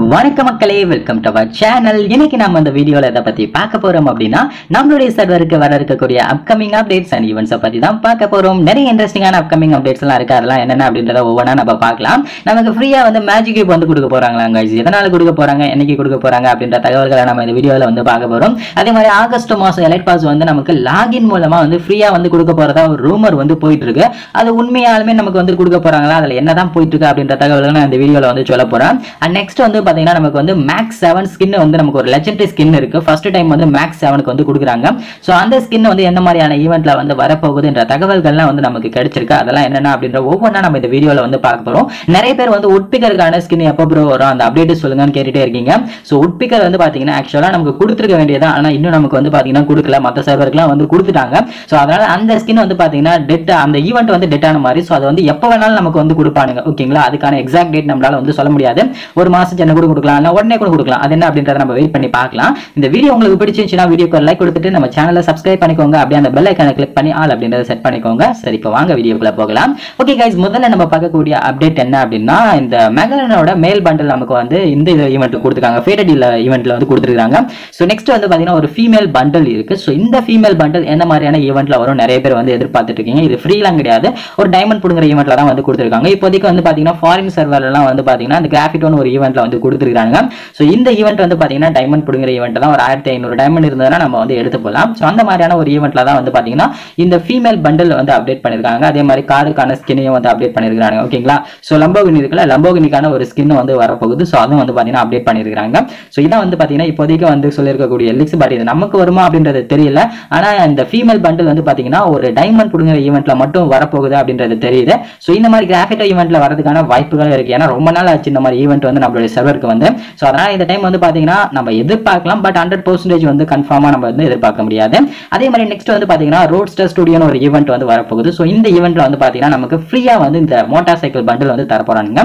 வணக்க மக்களே welcome to our channel இன்னைக்கு நம்ம இந்த வீடியோல எதை பத்தி பார்க்க போறோம் அப்படின்னா நம்மளுடைய சர்வருக்கு வர இருக்கக்கூடிய அப்கமிங் அப்டேட்ஸ் அண்ட் ஈவெண்ட்ஸை பத்தி தான் பார்க்க போறோம் நிறைய இன்ட்ரெஸ்டிங்கான அப்கமிங் அப்டேட்ஸ் எல்லாம் இருக்கு அதெல்லாம் என்னென்ன அப்படின்றத ஒவ்வொன்றா நம்ம பார்க்கலாம் நமக்கு ஃப்ரீயா வந்து மேஜிக் கியூப் வந்து கொடுக்க போறாங்களா guys எதனால கொடுக்க போறாங்க என்னைக்கு கொடுக்க போறாங்க அப்படின்ற தகவல்களை நம்ம இந்த வீடியோல வந்து பார்க்க போறோம் அதே மாதிரி ஆகஸ்ட் மாசம் எலைட் பாஸ் வந்து நமக்கு லாகின் மூலமா வந்து ஃப்ரீயா வந்து கொடுக்க போறதா ஒரு ரூமர் வந்து போயிட்டு இருக்கு அது உண்மையாலுமே நமக்கு வந்து கொடுக்க போறாங்களா அதுல என்னதான் போயிட்டு இருக்கு அப்படின்ற தகவல்களை நான் இந்த வீடியோல வந்து சொல்ல போறேன் அண்ட் நெக்ஸ்ட் வந்து பாத்தீங்கன்னா நமக்கு வந்து மேக்ஸ் செவன் ஸ்கின் வந்து நமக்கு ஒரு லெஜெண்டரி ஸ்கின் இருக்கு ஃபர்ஸ்ட் டைம் வந்து மேக்ஸ் செவனுக்கு வந்து கொடுக்குறாங்க ஸோ அந்த ஸ்கின் வந்து எந்த மாதிரியான ஈவெண்ட்ல வந்து வரப்போகுதுன்ற தகவல்கள்லாம் வந்து நமக்கு கிடைச்சிருக்கு அதெல்லாம் என்னென்ன அப்படின்ற ஒவ்வொன்றா நம்ம இந்த வீடியோல வந்து பார்க்க போறோம் நிறைய பேர் வந்து உட்பிக்கருக்கான ஸ்கின் எப்போ ப்ரோ வரும் அந்த அப்டேட் சொல்லுங்கன்னு கேட்டுட்டே இருக்கீங்க ஸோ உட்பிக்கர் வந்து பாத்தீங்கன்னா ஆக்சுவலா நமக்கு கொடுத்துருக்க வேண்டியதா ஆனா இன்னும் நமக்கு வந்து பாத்தீங்கன்னா கொடுக்கல மற்ற சர்வருக்குலாம் வந்து கொடுத்துட்டாங்க ஸோ அதனால அந்த ஸ்கின் வந்து பாத்தீங்கன்னா டெட் அந்த ஈவெண்ட் வந்து டெட் ஆன மாதிரி ஸோ அது வந்து எப்போ வேணாலும் நமக்கு வந்து கொடுப்பானுங்க ஓகேங்களா அதுக்கான எக்ஸாக்ட் டேட் நம்மளால வந்து சொல்ல முடியாது ஒரு மாசம் சென்னை கூட கொடுக்கலாம் இல்ல உடனே கூட கொடுக்கலாம் அது என்ன அப்படின்றத நம்ம வெயிட் பண்ணி பார்க்கலாம் இந்த வீடியோ உங்களுக்கு பிடிச்சிருந்துச்சுன்னா வீடியோக்கு லைக் கொடுத்துட்டு நம்ம சேனலை சப்ஸ்கிரைப் பண்ணிக்கோங்க அப்படியே அந்த பெல் ஐக்கானை கிளிக் பண்ணி ஆல் அப்படின்றத செட் பண்ணிக்கோங்க சரி இப்போ வாங்க வீடியோக்குள்ள போகலாம் ஓகே கைஸ் முதல்ல நம்ம பார்க்கக்கூடிய அப்டேட் என்ன அப்படின்னா இந்த மெகலனோட மேல் பண்டில் நமக்கு வந்து இந்த ஈவெண்ட் கொடுத்துருக்காங்க ஃபேட்டட் ஈவெண்ட்ல வந்து கொடுத்துருக்காங்க ஸோ நெக்ஸ்ட் வந்து பாத்தீங்கன்னா ஒரு ஃபீமேல் பண்டில் இருக்கு ஸோ இந்த ஃபீமேல் பண்டில் எந்த மாதிரியான ஈவெண்ட்ல வரும் நிறைய பேர் வந்து எதிர்பார்த்துட்டு இருக்கீங்க இது ஃப்ரீலாம் கிடையாது ஒரு டைமண்ட் புடுங்குற ஈவெண்ட்ல தான் வந்து கொடுத்துருக்காங்க இப்போதைக்கு வந்து பாத்தீங்கன்னா ஃபாரின் சர்வர்லாம் வந்து பாத்தீங்கன்னா இந்த கிராஃபிட்டோன்னு ஒரு ஈவெண்ட்ல வந்து கொடுத்துருக்காங்க ஸோ இந்த ஈவெண்ட் வந்து பாத்தீங்கன்னா டைமண்ட் புடுங்குற ஈவெண்ட் தான் ஒரு ஆயிரத்தி ஐநூறு டைமண்ட் இருந்ததுன்னா நம்ம வந்து எடுத்து போகலாம் ஸோ அந்த மாதிரியான ஒரு ஈவெண்ட்ல தான் வந்து பாத்தீங்கன்னா இந்த ஃபீமேல் பண்டில் வந்து அப்டேட் பண்ணிருக்காங்க அதே மாதிரி காருக்கான ஸ்கின்னையும் வந்து அப்டேட் பண்ணிருக்காங்க ஓகேங்களா ஸோ லம்போகினி இருக்குல்ல லம்போகினிக்கான ஒரு ஸ்கின் வந்து வரப்போகுது ஸோ அதுவும் வந்து பாத்தீங்கன்னா அப்டேட் பண்ணிருக்காங்க ஸோ இதான் வந்து பாத்தீங்கன்னா இப்போதைக்கு வந்து சொல்லியிருக்கக்கூடிய லிக்ஸ் பட் இது நமக்கு வருமா அப்படின்றது தெரியல ஆனா இந்த ஃபீமேல் பண்டில் வந்து பாத்தீங்கன்னா ஒரு டைமண்ட் புடுங்குற ஈவெண்ட்ல மட்டும் வரப்போகுது அப்படின்றது தெரியுது ஸோ இந்த மாதிரி கிராஃபிட்டோ ஈவெண்ட்ல வரதுக்கான வாய்ப்புகள் இருக்கு ஏன்னா ரொம்ப நாள் ஆச்சு இந்த மாதிரி ஈவெண்ட் வந்து நம்மளுடைய சர்வருக்கு வந்து ஸோ அதனால இந்த டைம் வந்து பாத்தீங்கன்னா நம்ம எதிர்பார்க்கலாம் பட் ஹண்ட்ரட் பர்சன்டேஜ் வந்து கன்ஃபார்மா நம்ம வந்து எதிர்பார்க்க முடியாது அதே மாதிரி நெக்ஸ்ட் வந்து பாத்தீங்கன்னா ரோட்ஸ்டர் ஸ்டுடியோன்னு ஒரு ஈவெண்ட் வந்து வரப்போகுது ஸோ இந்த ஈவெண்ட்ல வந்து பாத்தீங்கன்னா நமக்கு ஃப்ரீயா வந்து இந்த மோட்டார் சைக்கிள் பண்டில் வந்து தரப்போறாங்க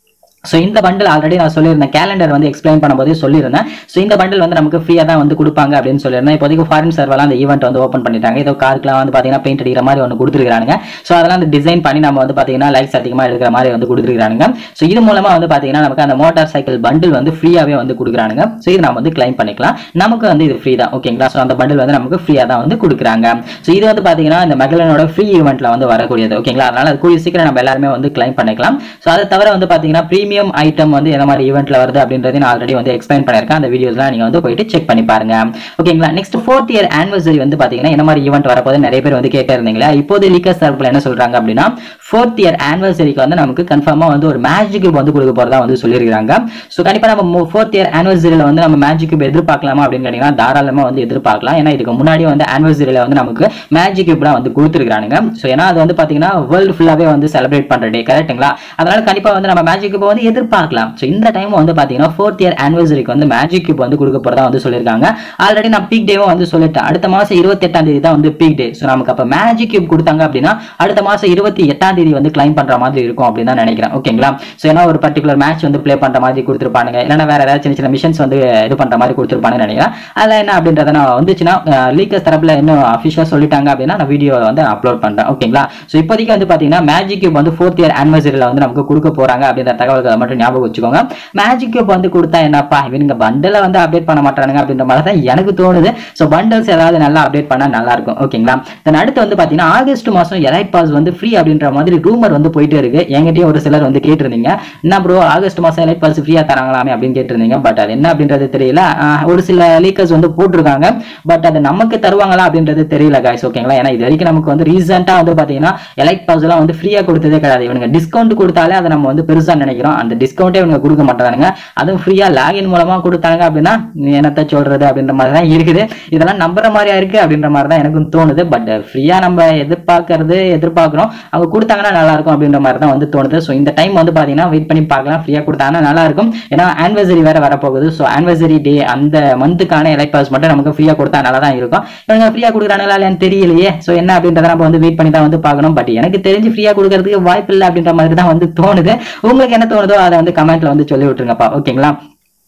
ஸோ இந்த பண்டில் ஆல்ரெடி நான் சொல்லியிருந்தேன் கேலண்டர் வந்து எக்ஸ்பிளைன் பண்ணும்போது சொல்லியிருந்தேன் ஸோ இந்த பண்டில் வந்து நமக்கு ஃப்ரீயாக தான் வந்து கொடுப்பாங்க அப்படின்னு சொல்லியிருந்தேன் இப்போதைக்கு ஃபாரின் சர்வெல்லாம் அந்த ஈவெண்ட் வந்து ஓப்பன் பண்ணிட்டாங்க இதோ காருக்குலாம் வந்து பார்த்தீங்கன்னா பெயிண்ட் அடிக்கிற மாதிரி ஒன்று கொடுத்துருக்காங்க ஸோ அதெல்லாம் அந்த டிசைன் பண்ணி நம்ம வந்து பார்த்தீங்கன்னா லைக்ஸ் அதிகமாக எடுக்கிற மாதிரி வந்து கொடுத்துருக்காங்க ஸோ இது மூலமாக வந்து பார்த்தீங்கன்னா நமக்கு அந்த மோட்டார் சைக்கிள் பண்டில் வந்து ஃப்ரீயாகவே வந்து கொடுக்குறாங்க ஸோ இது நம்ம வந்து கிளைம் பண்ணிக்கலாம் நமக்கு வந்து இது ஃப்ரீ தான் ஓகேங்களா ஸோ அந்த பண்டில் வந்து நமக்கு ஃப்ரீயாக தான் வந்து கொடுக்குறாங்க ஸோ இது வந்து பார்த்தீங்கன்னா இந்த மெகலனோட ஃப்ரீ ஈவெண்ட்ல வந்து வரக்கூடியது ஓகேங்களா அதனால அது கூடிய சீக்கிரம் நம்ம எல்லாருமே வந்து கிளைம் பண்ணிக்கலாம் ஸோ அதை தவிர வந்து பார்த்தீங்கன்னா ப்ரீமியம் ஐட்டம் வந்து எந்த மாதிரி ஈவெண்ட்ல வருது அப்படின்றதையும் நான் ஆல்ரெடி வந்து எக்ஸ்பிளைன் பண்ணியிருக்கேன் அந்த வீடியோஸ்லாம் நீங்க வந்து போயிட்டு செக் பண்ணி பாருங்க ஓகேங்களா நெக்ஸ்ட் ஃபோர்த் இயர் ஆனிவர்சரி வந்து பாத்தீங்கன்னா என்ன மாதிரி ஈவெண்ட் வரப்போது நிறைய பேர் வந்து கேட்க இருந்தீங்களா இப்போது லீக்கர்ஸ் தரப்புல என்ன சொல்றாங்க அப்படின்னா ஃபோர்த் இயர் ஆனிவர்சரிக்கு வந்து நமக்கு கன்ஃபார்மா வந்து ஒரு மேஜிக் கியூப் வந்து கொடுக்க போறதா வந்து சொல்லியிருக்காங்க ஸோ கண்டிப்பா நம்ம ஃபோர்த் இயர் ஆனிவர்சரியில வந்து நம்ம மேஜிக் கியூப் எதிர்பார்க்கலாமா அப்படின்னு கேட்டீங்கன்னா தாராளமா வந்து எதிர்பார்க்கலாம் ஏன்னா இதுக்கு முன்னாடி வந்து ஆனிவர்சரியில வந்து நமக்கு மேஜிக் கியூப்லாம் வந்து கொடுத்துருக்காங்க ஸோ ஏன்னா அது வந்து பாத்தீங்கன்னா வேர்ல்டு ஃபுல்லாவே வந்து செலிப்ரேட் பண்ற டே கரெக்ட்டுங்களா அதனால கண்டிப்பா வந்து நம்ம மேஜிக் கியூப் வந்து எதிர்பார்க்கலாம் ஸோ இந்த டைம் வந்து பாத்தீங்கன்னா ஃபோர்த் இயர் ஆனிவர்சரிக்கு வந்து மேஜிக் கியூப் வந்து கொடுக்க போறதா வந்து சொல்லியிருக்காங்க ஆல்ரெடி நான் பீக் டேவும் வந்து சொல்லிட்டேன் அடுத்த மாசம் இருபத்தி எட்டாம் தேதி தான் வந்து பீக் டே ஸோ நமக்கு அப்ப மேஜிக் கியூப் கொடுத்தாங்க அப்படின்னா அடுத்த மாசம் இருபத்தி எட்டாம் தேதி வந்து கிளைம் பண்ற மாதிரி இருக்கும் அப்படின்னு தான் நினைக்கிறேன் ஓகேங்களா ஸோ ஏன்னா ஒரு பர்டிகுலர் மேட்ச் வந்து ப்ளே பண்ற மாதிரி கொடுத்துருப்பானுங்க இல்லைன்னா வேற ஏதாவது சின்ன சின்ன மிஷன்ஸ் வந்து இது பண்ற மாதிரி கொடுத்துருப்பானுன்னு நினைக்கிறேன் அதில் என்ன அப்படின்றத நான் வந்துச்சுன்னா லீக்கர்ஸ் தரப்புல இன்னும் அஃபிஷியலாக சொல்லிட்டாங்க அப்படின்னா நான் வீடியோ வந்து அப்லோட் பண்றேன் ஓகேங்களா ஸோ இப்போதைக்கு வந்து பாத்தீங்கன்னா மேஜிக் கியூப் வந்து ஃபோர்த் இயர் ஆனிவர்சரியில் வந்து நமக்கு கொடுக்க போறாங்க அப்படின்ற தகவல்களை மட்டும் ஞாபகம் வச்சுக்கோங்க மேஜிக் கியூப் வந்து கொடுத்தா என்னப்பா இவனுங்க பண்டலை வந்து அப்டேட் பண்ண மாட்டானுங்க அப்படின்ற மாதிரி தான் எனக்கு தோணுது ஸோ பண்டல்ஸ் ஏதாவது நல்லா அப்டேட் பண்ணா நல்லா இருக்கும் ஓகேங்களா தென் அடுத்து வந்து பாத்தீங்கன்னா ஆகஸ்ட் மாசம் எலைட் பாஸ் வந்து ஃப்ரீ அப்படின்ற மாதிரி ரூமர் வந்து போயிட்டே இருக்கு என்கிட்டயும் ஒரு சிலர் வந்து கேட்டிருந்தீங்க என்ன ப்ரோ ஆகஸ்ட் மாசம் எலைட் பாஸ் ஃப்ரீயா தராங்களாமே அப்படின்னு கேட்டிருந்தீங்க பட் அது என்ன அப்படின்றது தெரியல ஆஹ் ஒரு சில லீக்கர்ஸ் வந்து போட்டிருக்காங்க பட் அது நமக்கு தருவாங்களா அப்படின்றது தெரியல காய்ஸ் ஓகேங்களா ஏன்னா இது வரைக்கும் நமக்கு வந்து ரீசெண்டா வந்து பாத்தீங்கன்னா எலைட் பாஸ் எல்லாம் வந்து ஃப்ரீயா கொடுத்ததே கிடையாது இவனுங்க டிஸ்கவுண்ட் கொடுத்தாலே அதை நம்ம வந்து பெருசா நினைக்கிறோம் அந்த டிஸ்கவுண்டே இவங்க கொடுக்க மாட்டாங்க அதுவும் ஃப்ரீயா லாகின் மூலமா கொடுத்தாங்க அப்படின்னா நீ என்னத்த சொல்றது அப்படின்ற மாதிரி தான் இருக்குது இதெல்லாம் நம்புற மாதிரியா இருக்கு அப்படின்ற மாதிரி தான் எனக்கும் தோணுது பட் ஃப்ரீயா நம்ம எதிர்பார்க்கறது எதிர்பார்க்கிறோம் அவங்க கொடுத்தாங்கன்னா நல்லா இருக்கும் அப்படின்ற மாதிரி தான் வந்து தோணுது ஸோ இந்த டைம் வந்து பாத்தீங்கன்னா வெயிட் பண்ணி பார்க்கலாம் ஃப்ரீயா கொடுத்தாங்கன்னா நல்லா இருக்கும் ஏன்னா ஆனிவர்சரி வேற வரப்போகுது ஸோ ஆனிவர்சரி டே அந்த மந்த்துக்கான எலைட் பாஸ் மட்டும் நமக்கு ஃப்ரீயா கொடுத்தா நல்லா தான் இருக்கும் இவங்க ஃப்ரீயா கொடுக்குறாங்களா இல்லையான்னு தெரியலையே ஸோ என்ன அப்படின்றத நம்ம வந்து வெயிட் பண்ணி தான் வந்து பார்க்கணும் பட் எனக்கு தெரிஞ்சு ஃப்ரீயா கொடுக்கறதுக்கு வாய்ப்பு இல்லை அப்படின்ற மாதிரி தான் வந்து தோணுது உங்களுக்கு என்ன தோணுதோ அதை வந்து கமெண்ட்ல வந்து சொல்லி விட்டுருங்கப்பா ஓகேங்களா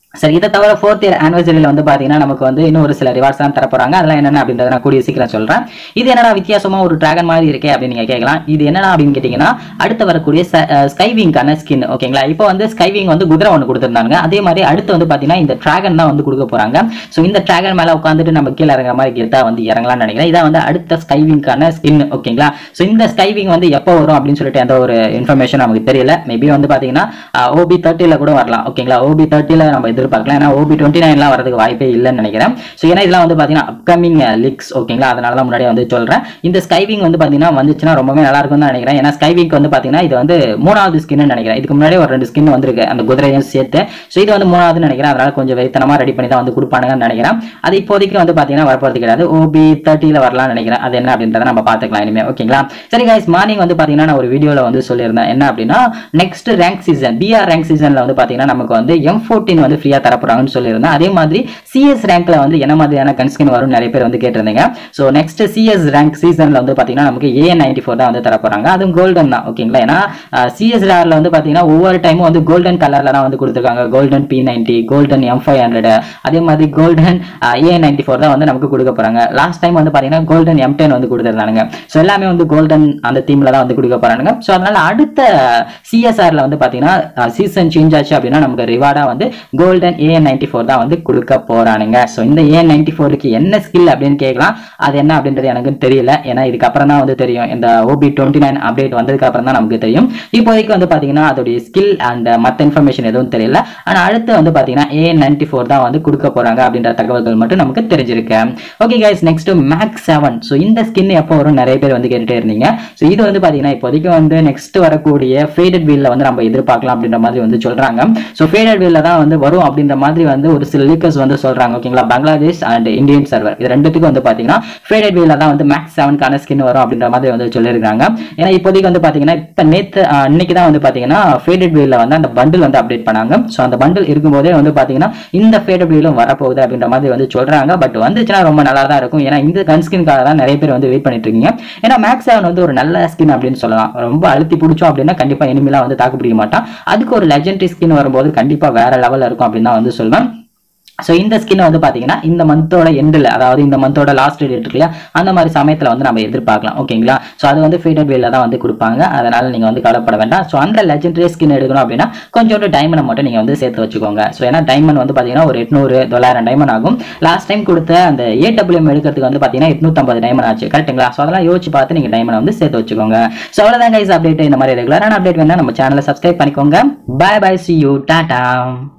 சரி இதை தவிர ஃபோர்த் இயர் ஆனிவர்சரியில் வந்து பார்த்தீங்கன்னா நமக்கு வந்து இன்னும் ஒரு சில ரிவார்ட்ஸ் தான் தரப்போறாங்க அதெல்லாம் என்னென்ன அப்படின்றத நான் கூடிய சீக்கிரம் சொல்றேன் இது என்னடா வித்தியாசமா ஒரு டிராகன் மாதிரி இருக்கே அப்படின்னு நீங்க கேட்கலாம் இது என்னடா அப்படின்னு கேட்டீங்கன்னா அடுத்து வரக்கூடிய ஸ்கைவிங்கான ஸ்கின் ஓகேங்களா இப்போ வந்து ஸ்கைவிங் வந்து குதிரை ஒன்று கொடுத்துருந்தாங்க அதே மாதிரி அடுத்து வந்து பார்த்தீங்கன்னா இந்த டிராகன் தான் வந்து கொடுக்க போறாங்க ஸோ இந்த டிராகன் மேலே உட்காந்துட்டு நம்ம கீழே இறங்குற மாதிரி கெத்தா வந்து இறங்கலாம்னு நினைக்கிறேன் இதான் வந்து அடுத்த ஸ்கைவிங்கான ஸ்கின் ஓகேங்களா ஸோ இந்த ஸ்கைவிங் வந்து எப்போ வரும் அப்படின்னு சொல்லிட்டு எந்த ஒரு இன்ஃபர்மேஷன் நமக்கு தெரியல மேபி வந்து பார்த்தீங்கன்னா ஓபி தேர்ட்டியில் கூட வரலாம் ஓகேங்களா ஓபி தேர்ட்டியில் நம்ம எதிர்பார்க்கலாம் ஏன்னா ஓபி டுவெண்ட்டி நைன்லாம் வரதுக்கு வாய்ப்பே இல்லைன்னு நினைக்கிறேன் ஸோ ஏன்னா இதெல்லாம் வந்து பார்த்தீங்கன்னா அப்கமிங் லிக்ஸ் ஓகேங்களா அதனால தான் முன்னாடியே வந்து சொல்கிறேன் இந்த ஸ்கைவிங் வந்து பார்த்தீங்கன்னா வந்துச்சுன்னா ரொம்பவே நல்லா இருக்கும்னு தான் நினைக்கிறேன் ஏன்னா ஸ்கைவிங் வந்து பார்த்தீங்கன்னா இது வந்து மூணாவது ஸ்கின்னு நினைக்கிறேன் இதுக்கு முன்னாடி ஒரு ரெண்டு ஸ்கின் வந்திருக்கு அந்த குதிரையும் சேர்த்து ஸோ இது வந்து மூணாவதுன்னு நினைக்கிறேன் அதனால கொஞ்சம் வெறித்தனமாக ரெடி பண்ணி தான் வந்து கொடுப்பானுங்கன்னு நினைக்கிறேன் அது இப்போதைக்கு வந்து பார்த்தீங்கன்னா வரப்போறது கிடையாது ஓபி தேர்ட்டியில் வரலாம்னு நினைக்கிறேன் அது என்ன அப்படின்றத நம்ம பார்த்துக்கலாம் இனிமே ஓகேங்களா சரி கைஸ் மார்னிங் வந்து பார்த்தீங்கன்னா நான் ஒரு வீடியோவில் வந்து சொல்லியிருந்தேன் என்ன அப்படின்னா next rank season BR rank சீசனில் வந்து பார்த்தீங்கன்னா நமக்கு வந்து எம் ஃபோர்டீன் வந்து ஃப்ரீயாக தரப்போறாங்கன்னு சொல்லியிருந்தேன் அதே மாதிரி சிஎஸ் ரேங்க்ல வந்து என்ன மாதிரியான கன்ஸ்கின் வரும் நிறைய பேர் வந்து கேட்டிருந்தீங்க ஸோ நெக்ஸ்ட் சிஎஸ் ரேங்க் சீசனில் வந்து பார்த்தீங்கன்னா நமக்கு ஏ நைன்டி ஃபோர் தான் வந்து தரப்போறாங்க அதுவும் கோல்டன் தான் ஓகேங்களா ஏன்னா சிஎஸ் ரேரில் வந்து பார்த்தீங்கன்னா ஒவ்வொரு டைமும் வந்து கோல்டன் கலரில் தான் வந்து கொடுத்துருக்காங்க golden P ninety golden M five hundred அதே மாதிரி கோல்டன் ஏ நைன்டி ஃபோர் தான் வந்து நமக்கு கொடுக்க போறாங்க லாஸ்ட் டைம் வந்து பார்த்தீங்கன்னா கோல்டன் எம் டென் வந்து கொடுத்துருந்தாங்க ஸோ எல்லாமே வந்து கோல்டன் அந்த தீமில் தான் வந்து கொடுக்க போறாங்க ஸோ அதனால அடுத்த சிஎஸ்ஆர்ல வந்து பார்த்தீங்கன்னா சீசன் சேஞ்ச் ஆச்சு அப்படின்னா நமக்கு ரிவார்டா வந்து கோல்டன் ஏ நைன்டி ஃபோர் தான் வந்து கொடுக்க போறானுங்க ஸோ இந்த ஏ நைன்டி ஃபோருக்கு என்ன ஸ்கில் அப்படின்னு கேட்கலாம் அது என்ன அப்படின்றது எனக்கு தெரியல ஏன்னா இதுக்கப்புறம் தான் வந்து தெரியும் இந்த ஓபி டுவெண்ட்டி நைன் அப்டேட் வந்ததுக்கு அப்புறம் தான் நமக்கு தெரியும் இப்போதைக்கு வந்து பார்த்தீங்கன்னா அதோடைய ஸ்கில் அண்ட் மற்ற இன்ஃபர்மேஷன் எதுவும் தெரியல ஆனால் அடுத்து வந்து பார்த்தீங்கன்னா ஏ நைன்டி ஃபோர் தான் வந்து கொடுக்க போறாங்க அப்படின்ற தகவல்கள் மட்டும் நமக்கு தெரிஞ்சிருக்கு okay guys next max seven so இந்த ஸ்கின் எப்போ வரும் நிறைய பேர் வந்து கேட்டுட்டே இருந்தீங்க ஸோ இது வந்து பார்த்தீங்கன்னா இப்போதைக்கு வந்து நெக்ஸ்ட் வரக்கூடிய ஃபேடட் வீல்ல வந்து நம்ம எதிர்பார்க்கலாம் அப்படின்ற மாதிரி வந்து சொல்றாங்க ஸோ ஃபேடட் வீல்ல தான் வந்து வரும் அப்படின்ற மாதிரி வந்து ஒரு சில லீக்கர்ஸ் வந்து சொல்றாங்க ஓகேங்களா பங்களாதேஷ் அண்ட் இந்தியன் சர்வர் இது ரெண்டுத்துக்கும் வந்து பார்த்தீங்கன்னா ஃபேடட் வீல்ல தான் வந்து மேக்ஸ் செவனுக்கான ஸ்கின் வரும் அப்படின்ற மாதிரி வந்து சொல்லியிருக்காங்க ஏன்னா இப்போதைக்கு வந்து பார்த்தீங்கன்னா இப்போ நேற்று இன்னைக்கு தான் வந்து பார்த்தீங்கன்னா ஃபேடட் வீல்ல வந்து அந்த பண்டில் வந்து அப்டேட் பண்ணாங்க ஸோ அந்த பண்டில் இருக்கும்போதே வந்து பார்த்தீங்கன்னா இந்த ஃபேடட் வீலும் வரப்போகுது அப்படின்ற மாதிரி வந்து சொல்றாங்க பட் வந்துச்சுன்னா ரொம்ப நல்லா தான் இருக்கும் ஏன்னா இந்த கன் ஸ்கின்காக தான் நிறைய பேர் வந்து வெயிட் பண்ணிட்டு இருக்கீங்க ஏன்னா மேக்ஸ் செவன் வந்து ஒரு நல்ல ஸ்கின் அப்படின்னு சொல்லலாம் ரொம்ப அழுத்தி பிடிச்சோம் அப்படின்னா கண்டிப்பா இனிமேலாம் வந்து தாக்கு பிடிக்க மாட்டான் அதுக்கு ஒரு லெஜெண்டரி ஸ்கின் வரும்போது கண்டிப்பா வேற லெவல்ல இருக்கும் அப்படின்னு தான் வந்து சொல்வேன் ஸோ இந்த ஸ்கின் வந்து பார்த்தீங்கன்னா இந்த மந்தோட எண்டில் அதாவது இந்த மந்தோட லாஸ்ட் டேட் இருக்கு இல்லையா அந்த மாதிரி சமயத்தில் வந்து நம்ம எதிர்பார்க்கலாம் ஓகேங்களா ஸோ அது வந்து ஃபீடட் வேல தான் வந்து கொடுப்பாங்க அதனால நீங்கள் வந்து கவலைப்பட வேண்டாம் ஸோ அந்த லெஜெண்டரி ஸ்கின் எடுக்கணும் அப்படின்னா கொஞ்சோண்டு டைமண்டை மட்டும் நீங்கள் வந்து சேர்த்து வச்சுக்கோங்க ஸோ ஏன்னா டைமண்ட் வந்து பார்த்தீங்கன்னா ஒரு எட்நூறு தொள்ளாயிரம் டைமண்ட் ஆகும் லாஸ்ட் டைம் கொடுத்த அந்த ஏடபிள்யூஎம் எடுக்கிறதுக்கு வந்து பார்த்தீங்கன்னா எட்நூத்தம்பது டைமண்ட் ஆச்சு கரெக்ட்டுங்களா ஸோ அதெல்லாம் யோசிச்சு பார்த்து நீங்கள் டைமண்ட் வந்து சேர்த்து வச்சுக்கோங்க ஸோ அவ்வளோதான் கைஸ் அப்டேட் இந்த மாதிரி ரெகுலரான அப்டேட் வேணா நம்ம சேனலை சப்ஸ்கிரைப் பண்ணிக்கோங்க bye bye see you Tata